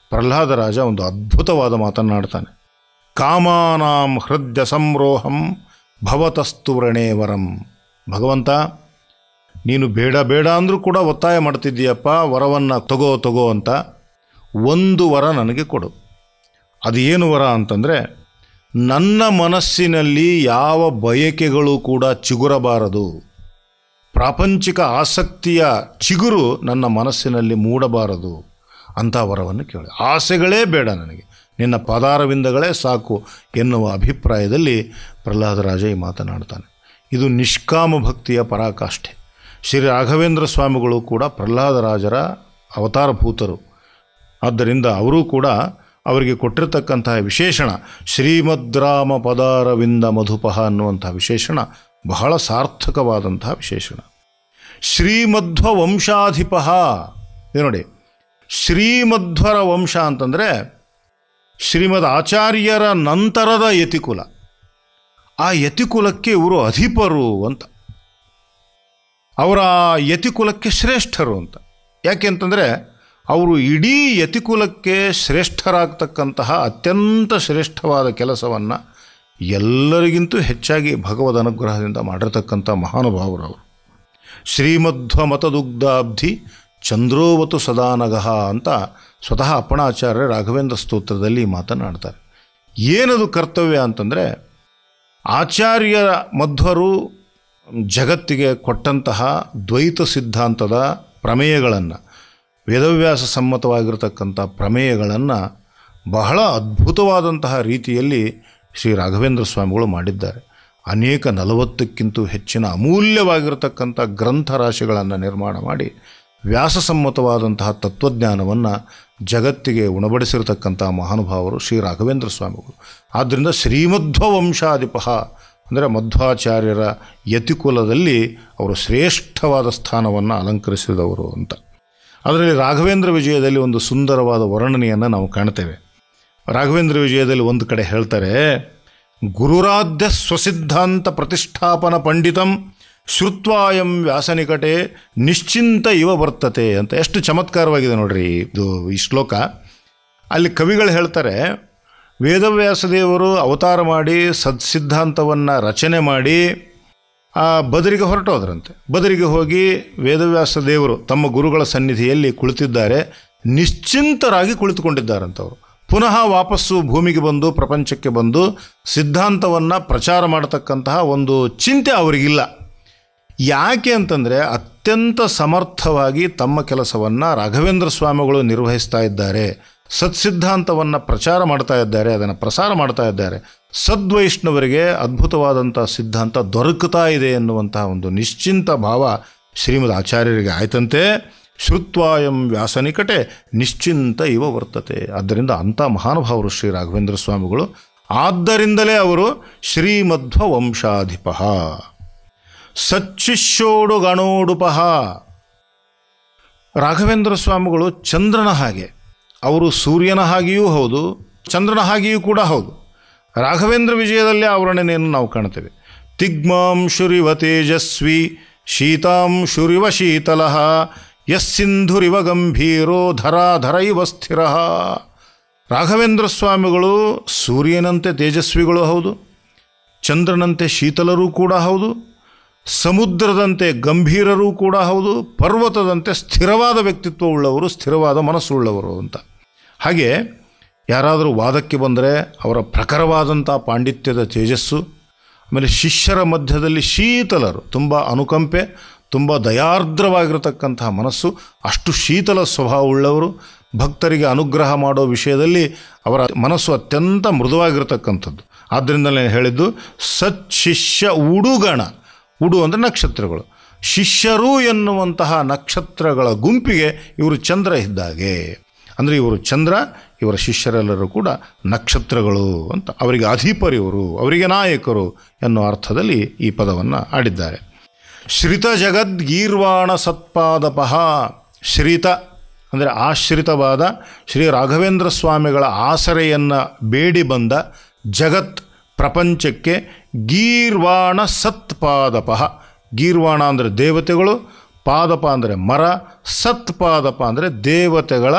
ಪ್ರಹ್ಲಾದ ರಾಜ ಒಂದು ಅದ್ಭುತವಾದ ಮಾತನ್ನಾಡ್ತಾನೆ ಕಾಮಾನಾಂ ಹೃದಯ ಸಂರೋಹಂ ಭವತಸ್ತು ವೃಣೇವರಂ ಭಗವಂತ ನೀನು ಬೇಡ ಬೇಡ ಅಂದರೂ ಕೂಡ ಒತ್ತಾಯ ಮಾಡ್ತಿದ್ದೀಯಪ್ಪ ವರವನ್ನು ತಗೋ ತಗೋ ಅಂತ ಒಂದು ವರ ನನಗೆ ಕೊಡು ಅದು ಏನು ವರ ಅಂತಂದರೆ ನನ್ನ ಮನಸ್ಸಿನಲ್ಲಿ ಯಾವ ಬಯಕೆಗಳು ಕೂಡ ಚಿಗುರಬಾರದು ಪ್ರಾಪಂಚಿಕ ಆಸಕ್ತಿಯ ಚಿಗುರು ನನ್ನ ಮನಸ್ಸಿನಲ್ಲಿ ಮೂಡಬಾರದು ಅಂಥ ವರವನ್ನು ಕೇಳಿ ಆಸೆಗಳೇ ಬೇಡ ನನಗೆ ನಿನ್ನ ಪದಾರವಿಂದಗಳೇ ಸಾಕು ಎನ್ನುವ ಅಭಿಪ್ರಾಯದಲ್ಲಿ ಪ್ರಹ್ಲಾದರಾಜ ಈ ಮಾತನಾಡ್ತಾನೆ ಇದು ನಿಷ್ಕಾಮ ಭಕ್ತಿಯ ಪರಾಕಾಷ್ಠೆ ಶ್ರೀ ರಾಘವೇಂದ್ರ ಸ್ವಾಮಿಗಳು ಕೂಡ ಪ್ರಹ್ಲಾದರಾಜರ ಅವತಾರಭೂತರು ಆದ್ದರಿಂದ ಅವರೂ ಕೂಡ ಅವರಿಗೆ ಕೊಟ್ಟಿರತಕ್ಕಂತಹ ವಿಶೇಷಣ ಶ್ರೀಮದ್ರಾಮ ಪದಾರವಿಂದ ಮಧುಪಹ ಅನ್ನುವಂಥ ವಿಶೇಷಣ ಬಹಳ ಸಾರ್ಥಕವಾದಂತಹ ವಿಶೇಷಣ ಶ್ರೀಮಧ್ವ ವಂಶಾಧಿಪ ಇದು ನೋಡಿ ಶ್ರೀಮಧ್ವರ ವಂಶ ಅಂತಂದರೆ ಶ್ರೀಮದ್ ಆಚಾರ್ಯರ ನಂತರದ ಯತಿಕುಲ ಆ ಯತಿಕುಲಕ್ಕೆ ಇವರು ಅಧಿಪರು ಅಂತ ಅವರ ಯತಿಕುಲಕ್ಕೆ ಶ್ರೇಷ್ಠರು ಅಂತ ಯಾಕೆ ಅಂತಂದರೆ ಅವರು ಇಡೀ ಯತಿಕುಲಕ್ಕೆ ಶ್ರೇಷ್ಠರಾಗ್ತಕ್ಕಂತಹ ಅತ್ಯಂತ ಶ್ರೇಷ್ಠವಾದ ಕೆಲಸವನ್ನು ಎಲ್ಲರಿಗಿಂತೂ ಹೆಚ್ಚಾಗಿ ಭಗವದ್ ಅನುಗ್ರಹದಿಂದ ಮಾಡಿರ್ತಕ್ಕಂಥ ಮಹಾನುಭಾವರು ಅವರು ಶ್ರೀಮಧ್ವ ಮತದುಗ್ಧಾಬ್ಧಿ ಚಂದ್ರೋವತು ಸದಾನಗಃ ಅಂತ ಸ್ವತಃ ಅಪ್ಪಣಾಚಾರ್ಯ ರಾಘವೇಂದ್ರ ಸ್ತೋತ್ರದಲ್ಲಿ ಮಾತನಾಡ್ತಾರೆ ಏನದು ಕರ್ತವ್ಯ ಅಂತಂದರೆ ಆಚಾರ್ಯ ಮಧ್ವರು ಜಗತ್ತಿಗೆ ಕೊಟ್ಟಂತಹ ದ್ವೈತ ಸಿದ್ಧಾಂತದ ಪ್ರಮೇಯಗಳನ್ನು ವೇದವ್ಯಾಸ ಸಮ್ಮತವಾಗಿರತಕ್ಕಂಥ ಪ್ರಮೇಯಗಳನ್ನು ಬಹಳ ಅದ್ಭುತವಾದಂತಹ ರೀತಿಯಲ್ಲಿ ಶ್ರೀ ರಾಘವೇಂದ್ರ ಸ್ವಾಮಿಗಳು ಮಾಡಿದ್ದಾರೆ ಅನೇಕ ನಲವತ್ತಕ್ಕಿಂತ ಹೆಚ್ಚಿನ ಅಮೂಲ್ಯವಾಗಿರತಕ್ಕಂಥ ಗ್ರಂಥ ರಾಶಿಗಳನ್ನು ನಿರ್ಮಾಣ ಮಾಡಿ ವ್ಯಾಸಸಮ್ಮತವಾದಂತಹ ತತ್ವಜ್ಞಾನವನ್ನು ಜಗತ್ತಿಗೆ ಉಣಬಡಿಸಿರತಕ್ಕಂಥ ಮಹಾನುಭಾವರು ಶ್ರೀ ರಾಘವೇಂದ್ರ ಸ್ವಾಮಿಗಳು ಆದ್ದರಿಂದ ಶ್ರೀಮಧ್ವ ವಂಶಾಧಿಪಃ ಅಂದರೆ ಮಧ್ವಾಚಾರ್ಯರ ಯತಿಕುಲದಲ್ಲಿ ಅವರು ಶ್ರೇಷ್ಠವಾದ ಸ್ಥಾನವನ್ನು ಅಲಂಕರಿಸಿದವರು ಅಂತ ಅದರಲ್ಲಿ ರಾಘವೇಂದ್ರ ವಿಜಯದಲ್ಲಿ ಒಂದು ಸುಂದರವಾದ ವರ್ಣನೆಯನ್ನು ನಾವು ಕಾಣ್ತೇವೆ ರಾಘವೇಂದ್ರ ವಿಜಯದಲ್ಲಿ ಒಂದು ಕಡೆ ಹೇಳ್ತಾರೆ ಗುರುರಾಧ್ಯ ಸ್ವಸಿದ್ಧಾಂತ ಪ್ರತಿಷ್ಠಾಪನ ಪಂಡಿತಂ ಶ್ರುತ್ವಾಯಂ ವ್ಯಾಸನಿಕಟೆ ನಿಶ್ಚಿಂತ ಇವ ಬರ್ತತೆ ಅಂತ ಎಷ್ಟು ಚಮತ್ಕಾರವಾಗಿದೆ ನೋಡ್ರಿ ಇದು ಈ ಶ್ಲೋಕ ಅಲ್ಲಿ ಕವಿಗಳು ಹೇಳ್ತಾರೆ ವೇದವ್ಯಾಸದೇವರು ಅವತಾರ ಮಾಡಿ ಸತ್ಸಿದ್ಧಾಂತವನ್ನು ರಚನೆ ಮಾಡಿ ಆ ಬದರಿಗೆ ಹೊರಟೋದ್ರಂತೆ ಬದರಿಗೆ ಹೋಗಿ ವೇದವ್ಯಾಸ ದೇವರು ತಮ್ಮ ಗುರುಗಳ ಸನ್ನಿಧಿಯಲ್ಲಿ ಕುಳಿತಿದ್ದಾರೆ ನಿಶ್ಚಿಂತರಾಗಿ ಕುಳಿತುಕೊಂಡಿದ್ದಾರಂತವರು ಪುನಃ ವಾಪಸ್ಸು ಭೂಮಿಗೆ ಬಂದು ಪ್ರಪಂಚಕ್ಕೆ ಬಂದು ಸಿದ್ಧಾಂತವನ್ನು ಪ್ರಚಾರ ಮಾಡತಕ್ಕಂತಹ ಒಂದು ಚಿಂತೆ ಅವರಿಗಿಲ್ಲ ಯಾಕೆ ಅಂತಂದರೆ ಅತ್ಯಂತ ಸಮರ್ಥವಾಗಿ ತಮ್ಮ ಕೆಲಸವನ್ನು ರಾಘವೇಂದ್ರ ಸ್ವಾಮಿಗಳು ನಿರ್ವಹಿಸ್ತಾ ಇದ್ದಾರೆ ಸತ್ಸಿದ್ಧಾಂತವನ್ನು ಪ್ರಚಾರ ಮಾಡ್ತಾ ಇದ್ದಾರೆ ಅದನ್ನು ಪ್ರಸಾರ ಮಾಡ್ತಾ ಇದ್ದಾರೆ ಸದ್ವೈಷ್ಣವರಿಗೆ ಅದ್ಭುತವಾದಂಥ ಸಿದ್ಧಾಂತ ದೊರಕುತ್ತಾ ಇದೆ ಎನ್ನುವಂತಹ ಒಂದು ನಿಶ್ಚಿಂತ ಭಾವ ಶ್ರೀಮದ್ ಆಚಾರ್ಯರಿಗೆ ಆಯ್ತಂತೆ ಶ್ರುತ್ವಾಯಂ ವ್ಯಾಸನಿಕಟೆ ನಿಶ್ಚಿಂತ ಇವ ವರ್ತತೆ ಆದ್ದರಿಂದ ಅಂಥ ಮಹಾನುಭಾವರು ಶ್ರೀ ರಾಘವೇಂದ್ರ ಸ್ವಾಮಿಗಳು ಆದ್ದರಿಂದಲೇ ಅವರು ಶ್ರೀಮಧ್ವ ವಂಶಾಧಿಪ ಸಚ್ಚಿಷ್ಯೋಡು ಗಣೋಡುಪಹ ರಾಘವೇಂದ್ರ ಸ್ವಾಮಿಗಳು ಚಂದ್ರನ ಹಾಗೆ ಅವರು ಸೂರ್ಯನ ಹಾಗೆಯೂ ಹೌದು ಚಂದ್ರನ ಹಾಗೆಯೂ ಕೂಡ ಹೌದು ರಾಘವೇಂದ್ರ ವಿಜಯದಲ್ಲಿ ಆ ವರ್ಣನೆಯನ್ನು ನಾವು ಕಾಣ್ತೇವೆ ತಿಗ್ಮಾಂಶುರಿವ ತೇಜಸ್ವಿ ಶೀತಾಂಶುರಿವ ಶೀತಲ ಯಸ್ಸಿಂಧುರಿವ ಗಂಭೀರೋ ಧರಾಧರ ಇವ ಸ್ಥಿರ ರಾಘವೇಂದ್ರ ಸ್ವಾಮಿಗಳು ಸೂರ್ಯನಂತೆ ತೇಜಸ್ವಿಗಳು ಹೌದು ಚಂದ್ರನಂತೆ ಶೀತಲರೂ ಕೂಡ ಹೌದು ಸಮುದ್ರದಂತೆ ಗಂಭೀರರೂ ಕೂಡ ಹೌದು ಪರ್ವತದಂತೆ ಸ್ಥಿರವಾದ ವ್ಯಕ್ತಿತ್ವ ಉಳ್ಳವರು ಸ್ಥಿರವಾದ ಮನಸ್ಸುಳ್ಳವರು ಅಂತ ಹಾಗೆ ಯಾರಾದರೂ ವಾದಕ್ಕೆ ಬಂದರೆ ಅವರ ಪ್ರಖರವಾದಂಥ ಪಾಂಡಿತ್ಯದ ತೇಜಸ್ಸು ಆಮೇಲೆ ಶಿಷ್ಯರ ಮಧ್ಯದಲ್ಲಿ ಶೀತಲರು ತುಂಬ ಅನುಕಂಪೆ ತುಂಬ ದಯಾರ್ದ್ರವಾಗಿರತಕ್ಕಂತಹ ಮನಸ್ಸು ಅಷ್ಟು ಶೀತಲ ಸ್ವಭಾವ ಉಳ್ಳವರು ಭಕ್ತರಿಗೆ ಅನುಗ್ರಹ ಮಾಡೋ ವಿಷಯದಲ್ಲಿ ಅವರ ಮನಸ್ಸು ಅತ್ಯಂತ ಮೃದುವಾಗಿರತಕ್ಕಂಥದ್ದು ಆದ್ದರಿಂದ ನಾನು ಹೇಳಿದ್ದು ಸಚ್ಶಿಷ್ಯ ಉಡುಗಣ ಉಡು ಅಂದರೆ ನಕ್ಷತ್ರಗಳು ಶಿಷ್ಯರು ಎನ್ನುವಂತಹ ನಕ್ಷತ್ರಗಳ ಗುಂಪಿಗೆ ಇವರು ಚಂದ್ರ ಇದ್ದಾಗೆ ಅಂದರೆ ಇವರು ಚಂದ್ರ ಇವರ ಶಿಷ್ಯರೆಲ್ಲರೂ ಕೂಡ ನಕ್ಷತ್ರಗಳು ಅಂತ ಅವರಿಗೆ ಅಧಿಪರು ಇವರು ಅವರಿಗೆ ನಾಯಕರು ಎನ್ನುವ ಅರ್ಥದಲ್ಲಿ ಈ ಪದವನ್ನು ಆಡಿದ್ದಾರೆ ಶ್ರಿತ ಜಗದ್ಗೀರ್ವಾಣ ಸತ್ಪಾದಪಃ ಶ್ರಿತ ಅಂದರೆ ಆಶ್ರಿತವಾದ ಶ್ರೀ ರಾಘವೇಂದ್ರ ಸ್ವಾಮಿಗಳ ಆಸರೆಯನ್ನು ಬೇಡಿ ಬಂದ ಜಗತ್ ಪ್ರಪಂಚಕ್ಕೆ ಗೀರ್ವಾಣ ಸತ್ಪಾದಪಃ ಗೀರ್ವಾಣ ಅಂದರೆ ದೇವತೆಗಳು ಪಾದಪ ಅಂದರೆ ಮರ ಸತ್ಪಾದಪ ಅಂದರೆ ದೇವತೆಗಳ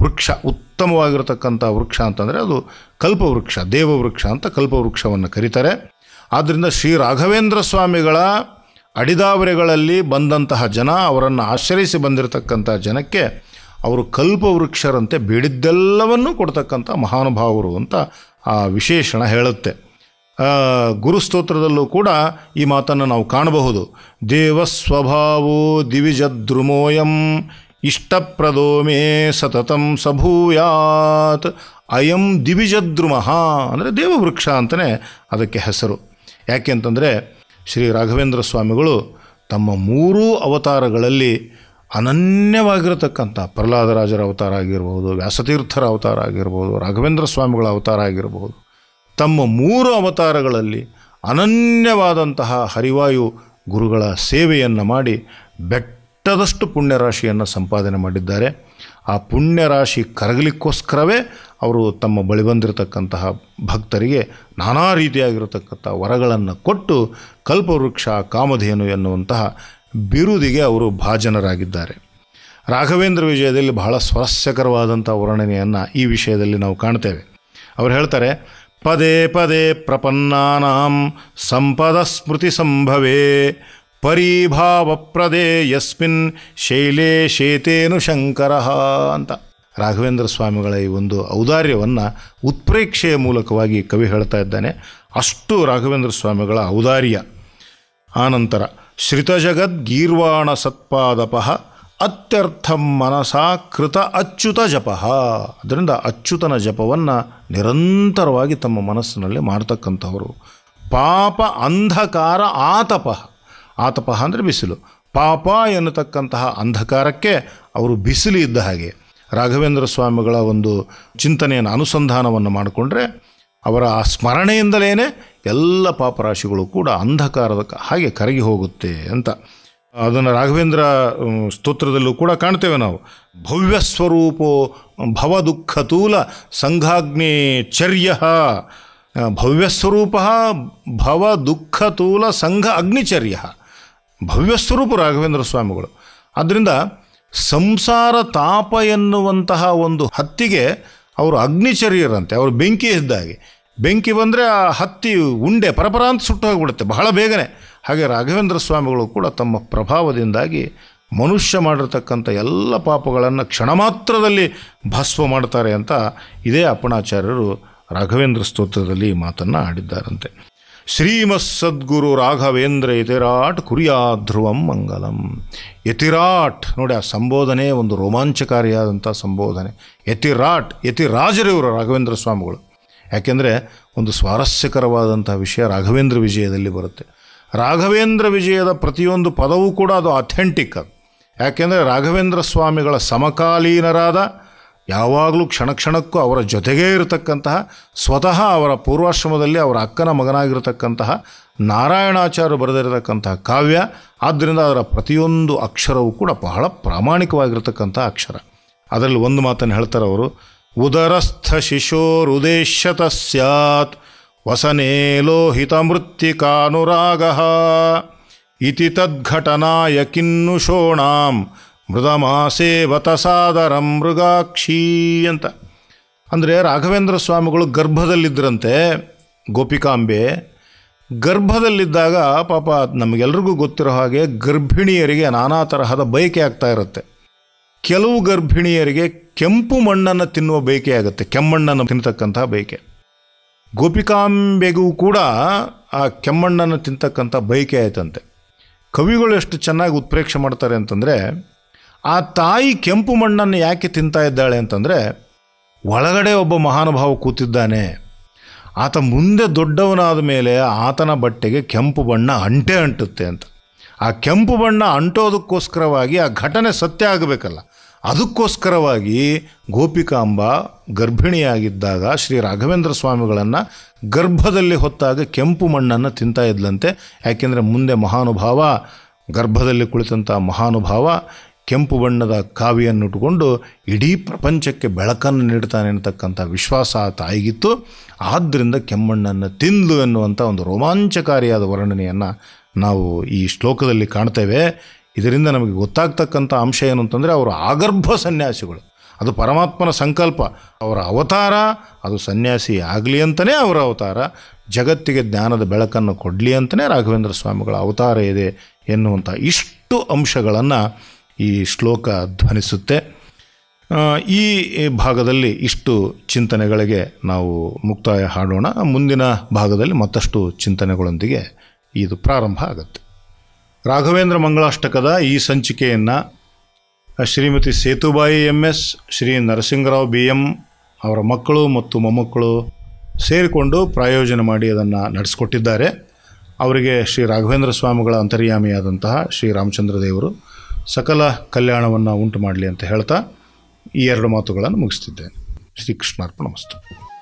ವೃಕ್ಷ ಉತ್ತಮವಾಗಿರತಕ್ಕಂಥ ವೃಕ್ಷ ಅಂತಂದರೆ ಅದು ಕಲ್ಪವೃಕ್ಷ ದೇವವೃಕ್ಷ ಅಂತ ಕಲ್ಪವೃಕ್ಷವನ್ನು ಕರೀತಾರೆ ಆದ್ದರಿಂದ ಶ್ರೀ ರಾಘವೇಂದ್ರ ಸ್ವಾಮಿಗಳ ಅಡಿದಾವರೆಗಳಲ್ಲಿ ಬಂದಂತಹ ಜನ ಅವರನ್ನು ಆಶ್ರಯಿಸಿ ಬಂದಿರತಕ್ಕಂಥ ಜನಕ್ಕೆ ಅವರು ಕಲ್ಪವೃಕ್ಷರಂತೆ ಬೇಡಿದ್ದೆಲ್ಲವನ್ನೂ ಕೊಡ್ತಕ್ಕಂಥ ಮಹಾನುಭಾವರು ಅಂತ ಆ ವಿಶೇಷಣ ಹೇಳುತ್ತೆ ಆ, ಗುರುಸ್ತೋತ್ರದಲ್ಲೂ ಕೂಡ ಈ ಮಾತನ್ನು ನಾವು ಕಾಣಬಹುದು ದೇವಸ್ವಭಾವೋ ದಿವಿಜದ್ರುಮೋಯಂ ಇಷ್ಟಪ್ರದೋ ಮೇ ಸತತಂ ಸಭೂಯಾತ್ ಅಯಂ ದಿವಿಜದ್ರುಮಃ ಅಂದರೆ ದೇವವೃಕ್ಷ ಅಂತಲೇ ಅದಕ್ಕೆ ಹೆಸರು ಯಾಕೆ ಅಂತಂದರೆ ಶ್ರೀ ರಾಘವೇಂದ್ರ ಸ್ವಾಮಿಗಳು ತಮ್ಮ ಮೂರೂ ಅವತಾರಗಳಲ್ಲಿ ಅನನ್ಯವಾಗಿರತಕ್ಕಂಥ ಪ್ರಹ್ಲಾದರಾಜರ ಅವತಾರ ಆಗಿರ್ಬೋದು ವ್ಯಾಸತೀರ್ಥರ ಅವತಾರ ಆಗಿರ್ಬೋದು ರಾಘವೇಂದ್ರ ಸ್ವಾಮಿಗಳ ಅವತಾರ ಆಗಿರಬಹುದು ತಮ್ಮ ಮೂರು ಅವತಾರಗಳಲ್ಲಿ ಅನನ್ಯವಾದಂತಹ ಹರಿವಾಯು ಗುರುಗಳ ಸೇವೆಯನ್ನು ಮಾಡಿ ಬೆಟ್ಟದಷ್ಟು ಪುಣ್ಯರಾಶಿಯನ್ನು ಸಂಪಾದನೆ ಮಾಡಿದ್ದಾರೆ ಆ ಪುಣ್ಯರಾಶಿ ಕರಗಲಿಕ್ಕೋಸ್ಕರವೇ ಅವರು ತಮ್ಮ ಬಳಿ ಬಂದಿರತಕ್ಕಂತಹ ಭಕ್ತರಿಗೆ ನಾನಾ ರೀತಿಯಾಗಿರತಕ್ಕಂಥ ವರಗಳನ್ನು ಕೊಟ್ಟು ಕಲ್ಪವೃಕ್ಷ ಕಾಮಧೇನು ಎನ್ನುವಂತಹ ಬಿರುದಿಗೆ ಅವರು ಭಾಜನರಾಗಿದ್ದಾರೆ ರಾಘವೇಂದ್ರ ವಿಜಯದಲ್ಲಿ ಬಹಳ ಸ್ವಾರಸ್ಯಕರವಾದಂಥ ವರ್ಣನೆಯನ್ನು ಈ ವಿಷಯದಲ್ಲಿ ನಾವು ಕಾಣ್ತೇವೆ ಅವರು ಹೇಳ್ತಾರೆ ಪದೇ ಪದೇ ಪ್ರಪನ್ನಾನಾಂ ಸಂಪದ ಸ್ಮೃತಿ ಸಂಭವೇ ಪರಿಭಾವಪ್ರದೇ ಯಸ್ಮಿನ್ ಶೈಲೇ ಶೇತೇನು ಶಂಕರ ಅಂತ ರಾಘವೇಂದ್ರ ಸ್ವಾಮಿಗಳ ಈ ಒಂದು ಔದಾರ್ಯವನ್ನು ಉತ್ಪ್ರೇಕ್ಷೆಯ ಮೂಲಕವಾಗಿ ಕವಿ ಹೇಳ್ತಾ ಇದ್ದಾನೆ ಅಷ್ಟು ರಾಘವೇಂದ್ರ ಸ್ವಾಮಿಗಳ ಔದಾರ್ಯ ಆನಂತರ ಶ್ರಿತಜಗದ್ಗೀರ್ವಾಣ ಸತ್ಪಾದಪಃ ಅತ್ಯರ್ಥಂ ಮನಸಾ ಕೃತ ಅಚ್ಯುತ ಜಪ ಅದರಿಂದ ಅಚ್ಯುತನ ಜಪವನ್ನು ನಿರಂತರವಾಗಿ ತಮ್ಮ ಮನಸ್ಸಿನಲ್ಲಿ ಮಾಡ್ತಕ್ಕಂಥವರು ಪಾಪ ಅಂಧಕಾರ ಆತಪ ಆತಪ ಅಂದರೆ ಬಿಸಿಲು ಪಾಪ ಎನ್ನತಕ್ಕಂತಹ ಅಂಧಕಾರಕ್ಕೆ ಅವರು ಬಿಸಿಲು ಇದ್ದ ಹಾಗೆ ರಾಘವೇಂದ್ರ ಸ್ವಾಮಿಗಳ ಒಂದು ಚಿಂತನೆಯನ್ನು ಅನುಸಂಧಾನವನ್ನು ಮಾಡಿಕೊಂಡ್ರೆ ಅವರ ಆ ಸ್ಮರಣೆಯಿಂದಲೇ ಎಲ್ಲ ಪಾಪರಾಶಿಗಳು ಕೂಡ ಅಂಧಕಾರದ ಕ- ಹಾಗೆ ಕರಗಿ ಹೋಗುತ್ತೆ ಅಂತ ಅದನ್ನು ರಾಘವೇಂದ್ರ ಉಮ್, ಸ್ತೋತ್ರದಲ್ಲೂ ಕೂಡ ಕಾಣ್ತೇವೆ ನಾವು ಭವ್ಯ ಸ್ವರೂಪೋ ಭವ ದುಃಖ ತೂಲ ಸಂಘಾಗ್ನೇ ಚರ್ಯ ಭವ್ಯ ಸ್ವರೂಪ ಭವ ದುಃಖ ತೂಲ ಸಂಘ ಅಗ್ನಿಚರ್ಯ ಭವ್ಯ ಸ್ವರೂಪ ರಾಘವೇಂದ್ರ ಸ್ವಾಮಿಗಳು ಆದ್ದರಿಂದ ಸಂಸಾರ ತಾಪ ಎನ್ನುವಂತಹ ಒಂದು ಹತ್ತಿಗೆ ಅವರು ಅಗ್ನಿಚರ್ಯರಂತೆ ಅವರು ಬೆಂಕಿ ಇದ್ದಾಗೆ ಬೆಂಕಿ ಬಂದರೆ ಆ ಹತ್ತಿ ಉಂಡೆ ಪರಪರ ಅಂತ ಸುಟ್ಟು ಹೋಗ್ಬಿಡುತ್ತೆ ಬಹಳ ಬೇಗನೆ ಹಾಗೆ ರಾಘವೇಂದ್ರ ಸ್ವಾಮಿಗಳು ಕೂಡ ತಮ್ಮ ಪ್ರಭಾವದಿಂದಾಗಿ ಮನುಷ್ಯ ಮಾಡಿರ್ತಕ್ಕಂಥ ಎಲ್ಲ ಪಾಪಗಳನ್ನು ಕ್ಷಣ ಮಾತ್ರದಲ್ಲಿ ಭಸ್ವ ಮಾಡ್ತಾರೆ ಅಂತ ಇದೇ ಅಪ್ಪಣಾಚಾರ್ಯರು ರಾಘವೇಂದ್ರ ಸ್ತೋತ್ರದಲ್ಲಿ ಈ ಮಾತನ್ನು ಆಡಿದ್ದಾರಂತೆ ಶ್ರೀಮತ್ ಸದ್ಗುರು ರಾಘವೇಂದ್ರ ಯತಿರಾಟ್ ಕುರಿಯಾ ಧ್ರುವಂ ಮಂಗಲಂ ಯತಿರಾಟ್ ನೋಡಿ ಆ ಸಂಬೋಧನೆ ಒಂದು ರೋಮಾಂಚಕಾರಿಯಾದಂಥ ಸಂಬೋಧನೆ ಯತಿರಾಟ್ ಯತಿರಾಜರಿವರು ರಾಘವೇಂದ್ರ ಸ್ವಾಮಿಗಳು ಯಾಕೆಂದರೆ ಒಂದು ಸ್ವಾರಸ್ಯಕರವಾದಂಥ ವಿಷಯ ರಾಘವೇಂದ್ರ ವಿಜಯದಲ್ಲಿ ಬರುತ್ತೆ ರಾಘವೇಂದ್ರ ವಿಜಯದ ಪ್ರತಿಯೊಂದು ಪದವೂ ಕೂಡ ಅದು ಅಥೆಂಟಿಕ್ ಅದು ಯಾಕೆಂದರೆ ರಾಘವೇಂದ್ರ ಸ್ವಾಮಿಗಳ ಸಮಕಾಲೀನರಾದ ಯಾವಾಗಲೂ ಕ್ಷಣ ಕ್ಷಣಕ್ಕೂ ಅವರ ಜೊತೆಗೇ ಇರತಕ್ಕಂತಹ ಸ್ವತಃ ಅವರ ಪೂರ್ವಾಶ್ರಮದಲ್ಲಿ ಅವರ ಅಕ್ಕನ ಮಗನಾಗಿರತಕ್ಕಂತಹ ನಾರಾಯಣಾಚಾರ್ಯ ಬರೆದಿರತಕ್ಕಂತಹ ಕಾವ್ಯ ಆದ್ದರಿಂದ ಅದರ ಪ್ರತಿಯೊಂದು ಅಕ್ಷರವೂ ಕೂಡ ಬಹಳ ಪ್ರಾಮಾಣಿಕವಾಗಿರತಕ್ಕಂಥ ಅಕ್ಷರ ಅದರಲ್ಲಿ ಒಂದು ಮಾತನ್ನು ಹೇಳ್ತಾರೆ ಅವರು ಉದರಸ್ಥ ಶಿಶೋರುದೇಶ್ಯತ ಸ್ಯಾತ್ ವಸನೇ ಲೋಹಿತ ಮೃತ್ತಿಕಾನುರಾಗ ಇತಿ ತದ್ಘಟನಾಯ ಕಿನ್ನುಷೋಣಾಂ ಮೃದಮಾಸೇವತ ಸಾದರಂ ಮೃಗಾಕ್ಷಿ ಅಂತ ಅಂದರೆ ರಾಘವೇಂದ್ರ ಸ್ವಾಮಿಗಳು ಗರ್ಭದಲ್ಲಿದ್ದರಂತೆ ಗೋಪಿಕಾಂಬೆ ಗರ್ಭದಲ್ಲಿದ್ದಾಗ ಪಾಪ ನಮಗೆಲ್ರಿಗೂ ಗೊತ್ತಿರೋ ಹಾಗೆ ಗರ್ಭಿಣಿಯರಿಗೆ ನಾನಾ ತರಹದ ಬಯಕೆ ಆಗ್ತಾ ಇರುತ್ತೆ ಕೆಲವು ಗರ್ಭಿಣಿಯರಿಗೆ ಕೆಂಪು ಮಣ್ಣನ್ನು ತಿನ್ನುವ ಬಯಕೆ ಆಗುತ್ತೆ ಕೆಮ್ಮಣ್ಣನ್ನು ತಿನ್ನತಕ್ಕಂತಹ ಬಯಕೆ ಗೋಪಿಕಾಂಬೆಗೂ ಕೂಡ ಆ ಕೆಮ್ಮಣ್ಣನ್ನು ತಿಂತಕ್ಕಂಥ ಬಯಕೆ ಆಯ್ತಂತೆ ಕವಿಗಳು ಎಷ್ಟು ಚೆನ್ನಾಗಿ ಉತ್ಪ್ರೇಕ್ಷೆ ಮಾಡ್ತಾರೆ ಅಂತಂದರೆ ಆ ತಾಯಿ ಕೆಂಪು ಮಣ್ಣನ್ನು ಯಾಕೆ ತಿಂತಾ ಇದ್ದಾಳೆ ಅಂತಂದರೆ ಒಳಗಡೆ ಒಬ್ಬ ಮಹಾನುಭಾವ ಕೂತಿದ್ದಾನೆ ಆತ ಮುಂದೆ ದೊಡ್ಡವನಾದ ಮೇಲೆ ಆತನ ಬಟ್ಟೆಗೆ ಕೆಂಪು ಬಣ್ಣ ಅಂಟೆ ಅಂಟುತ್ತೆ ಅಂತ ಆ ಕೆಂಪು ಬಣ್ಣ ಅಂಟೋದಕ್ಕೋಸ್ಕರವಾಗಿ ಆ ಘಟನೆ ಸತ್ಯ ಆಗಬೇಕಲ್ಲ ಅದಕ್ಕೋಸ್ಕರವಾಗಿ ಗೋಪಿಕಾಂಬ ಗರ್ಭಿಣಿಯಾಗಿದ್ದಾಗ ಶ್ರೀ ರಾಘವೇಂದ್ರ ಸ್ವಾಮಿಗಳನ್ನು ಗರ್ಭದಲ್ಲಿ ಹೊತ್ತಾಗ ಕೆಂಪು ಮಣ್ಣನ್ನು ತಿಂತಾ ಇದ್ಲಂತೆ ಯಾಕೆಂದರೆ ಮುಂದೆ ಮಹಾನುಭಾವ ಗರ್ಭದಲ್ಲಿ ಕುಳಿತಂಥ ಮಹಾನುಭಾವ ಕೆಂಪು ಬಣ್ಣದ ಕಾವಿಯನ್ನು ಉಟ್ಕೊಂಡು ಇಡೀ ಪ್ರಪಂಚಕ್ಕೆ ಬೆಳಕನ್ನು ನೀಡ್ತಾನೆ ಅನ್ನತಕ್ಕಂಥ ವಿಶ್ವಾಸ ಆ ತಾಯಿಗಿತ್ತು ಆದ್ದರಿಂದ ಕೆಮ್ಮಣ್ಣನ್ನು ತಿಂದು ಎನ್ನುವಂಥ ಒಂದು ರೋಮಾಂಚಕಾರಿಯಾದ ವರ್ಣನೆಯನ್ನು ನಾವು ಈ ಶ್ಲೋಕದಲ್ಲಿ ಕಾಣ್ತೇವೆ ಇದರಿಂದ ನಮಗೆ ಗೊತ್ತಾಗ್ತಕ್ಕಂಥ ಅಂಶ ಏನು ಅಂತಂದರೆ ಅವರು ಆಗರ್ಭ ಸನ್ಯಾಸಿಗಳು ಅದು ಪರಮಾತ್ಮನ ಸಂಕಲ್ಪ ಅವರ ಅವತಾರ ಅದು ಸನ್ಯಾಸಿ ಆಗಲಿ ಅಂತಲೇ ಅವರ ಅವತಾರ ಜಗತ್ತಿಗೆ ಜ್ಞಾನದ ಬೆಳಕನ್ನು ಕೊಡಲಿ ಅಂತಲೇ ರಾಘವೇಂದ್ರ ಸ್ವಾಮಿಗಳ ಅವತಾರ ಇದೆ ಎನ್ನುವಂಥ ಇಷ್ಟು ಅಂಶಗಳನ್ನು ಈ ಶ್ಲೋಕ ಧ್ವನಿಸುತ್ತೆ ಆ, ಈ ಭಾಗದಲ್ಲಿ ಇಷ್ಟು ಚಿಂತನೆಗಳಿಗೆ ನಾವು ಮುಕ್ತಾಯ ಹಾಡೋಣ ಮುಂದಿನ ಭಾಗದಲ್ಲಿ ಮತ್ತಷ್ಟು ಚಿಂತನೆಗಳೊಂದಿಗೆ ಇದು ಪ್ರಾರಂಭ ಆಗುತ್ತೆ ರಾಘವೇಂದ್ರ ಮಂಗಳಾಷ್ಟಕದ ಈ ಸಂಚಿಕೆಯನ್ನು Shrimati Setubai M S Shri Narasinga Rao B M ಅವರ ಮಕ್ಕಳು ಮತ್ತು ಮೊಮ್ಮಕ್ಕಳು ಸೇರಿಕೊಂಡು ಪ್ರಾಯೋಜನೆ ಮಾಡಿ ಅದನ್ನು ನಡೆಸಿಕೊಟ್ಟಿದ್ದಾರೆ ಅವರಿಗೆ ಶ್ರೀ ರಾಘವೇಂದ್ರ ಸ್ವಾಮಿಗಳ ಅಂತರ್ಯಾಮಿಯಾದಂತಹ ಶ್ರೀ ರಾಮಚಂದ್ರ ದೇವರು ಸಕಲ ಕಲ್ಯಾಣವನ್ನು ಉಂಟು ಮಾಡಲಿ ಅಂತ ಹೇಳ್ತಾ ಈ ಎರಡು ಮಾತುಗಳನ್ನು ಮುಗಿಸ್ತಿದ್ದೇನೆ ಶ್ರೀ ಕೃಷ್ಣಾರ್ಪಣ ಮಸ್ತು